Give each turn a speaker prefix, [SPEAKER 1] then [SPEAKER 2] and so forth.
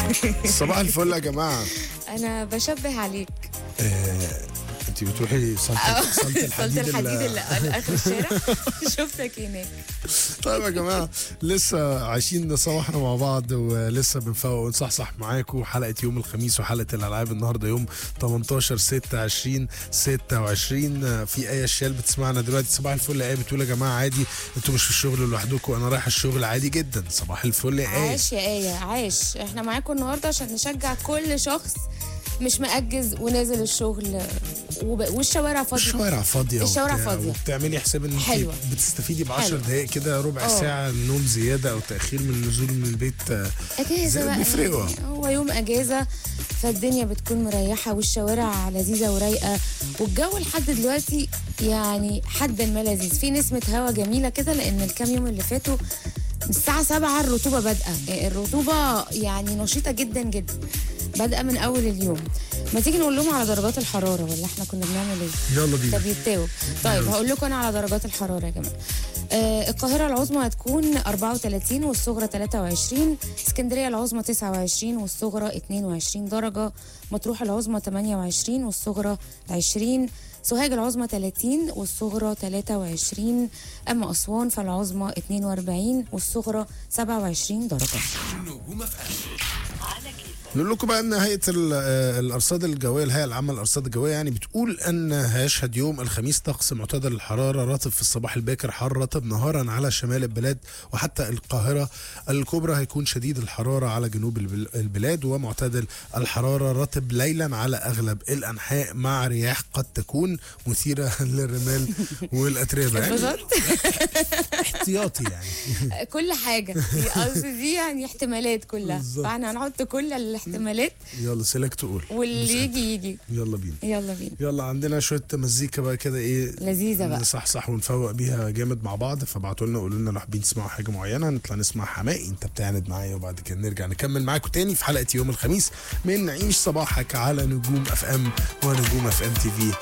[SPEAKER 1] صباح الفل يا جماعه
[SPEAKER 2] انا بشبه عليك
[SPEAKER 1] آه، انت بتروحي صاله صاله
[SPEAKER 2] صلت
[SPEAKER 1] الحديد
[SPEAKER 2] الحديد
[SPEAKER 1] اللي-
[SPEAKER 2] اللي على اخر الشارع شفتك هناك
[SPEAKER 1] طيب يا جماعه لسه عايشين صباحنا مع بعض ولسه بنفوق ونصحصح معاكم حلقه يوم الخميس وحلقه الالعاب النهارده يوم 18 6 20 26 في ايه الشال بتسمعنا دلوقتي صباح الفل يا ايه بتقول يا جماعه عادي انتوا مش في الشغل لوحدكم انا رايح الشغل عادي جدا صباح الفل يا ايه
[SPEAKER 2] عاش يا آية عاش احنا معاكم النهارده عشان نشجع كل شخص مش مأجز ونازل الشغل وب... والشوارع فاضية
[SPEAKER 1] الشوارع فاضيه
[SPEAKER 2] الشوارع
[SPEAKER 1] وبتاع،
[SPEAKER 2] فاضية.
[SPEAKER 1] وبتعملي حساب ان انت
[SPEAKER 2] حلوة.
[SPEAKER 1] بتستفيدي ب 10
[SPEAKER 2] حلوة.
[SPEAKER 1] دقائق كده ربع
[SPEAKER 2] اه.
[SPEAKER 1] ساعه نوم زياده او تاخير من النزول من البيت آه،
[SPEAKER 2] اجازه
[SPEAKER 1] زي
[SPEAKER 2] بقى
[SPEAKER 1] بيفرقوا.
[SPEAKER 2] يعني هو يوم اجازه فالدنيا بتكون مريحه والشوارع لذيذه ورايقه والجو لحد دلوقتي يعني حد ما لذيذ في نسمه هوا جميله كده لان الكام يوم اللي فاتوا من الساعه 7 الرطوبه بادئه الرطوبه يعني نشيطه جدا جدا بادئه من اول اليوم ما تيجي نقول لهم على درجات الحراره ولا احنا كنا بنعمل ايه
[SPEAKER 1] يلا بينا
[SPEAKER 2] طب يتاوب طيب هقول لكم انا على درجات الحراره يا جماعه آه القاهرة العظمى هتكون 34 والصغرى 23 اسكندرية العظمى 29 والصغرى 22 درجة مطروح العظمى 28 والصغرى 20 سوهاج العظمى 30 والصغرى 23 أما أسوان فالعظمى 42 والصغرى 27 درجة
[SPEAKER 1] نقول لكم بقى ان هيئه ال- آه، الارصاد الجويه الهيئه العامه للارصاد الجويه يعني بتقول ان هيشهد يوم الخميس طقس معتدل الحراره رطب في الصباح الباكر حار رطب نهارا على شمال البلاد وحتى القاهره الكبرى هيكون شديد الحراره على جنوب البل- البلاد ومعتدل الحراره رطب ليلا على اغلب الانحاء مع رياح قد تكون مثيره للرمال والاتربه يعني
[SPEAKER 2] اتبسطت
[SPEAKER 1] احتياطي يعني
[SPEAKER 2] كل حاجة قصدي دي يعني احتمالات كلها
[SPEAKER 1] بالظبط.
[SPEAKER 2] فاحنا هنحط كل الاحتمالات
[SPEAKER 1] يلا سيلكت قول
[SPEAKER 2] واللي يجي يجي
[SPEAKER 1] يلا بينا
[SPEAKER 2] يلا بينا
[SPEAKER 1] يلا عندنا شويه مزيكا بقى كده ايه
[SPEAKER 2] لذيذة بقى
[SPEAKER 1] نصحصح ونفوق بيها جامد مع بعض فابعتوا لنا قولوا لنا لو حابين تسمعوا حاجه معينه نطلع نسمع حماقي انت بتعند معايا وبعد كده نرجع نكمل معاكم تاني في حلقه يوم الخميس من عيش صباحك على نجوم اف ام ونجوم اف ام تي في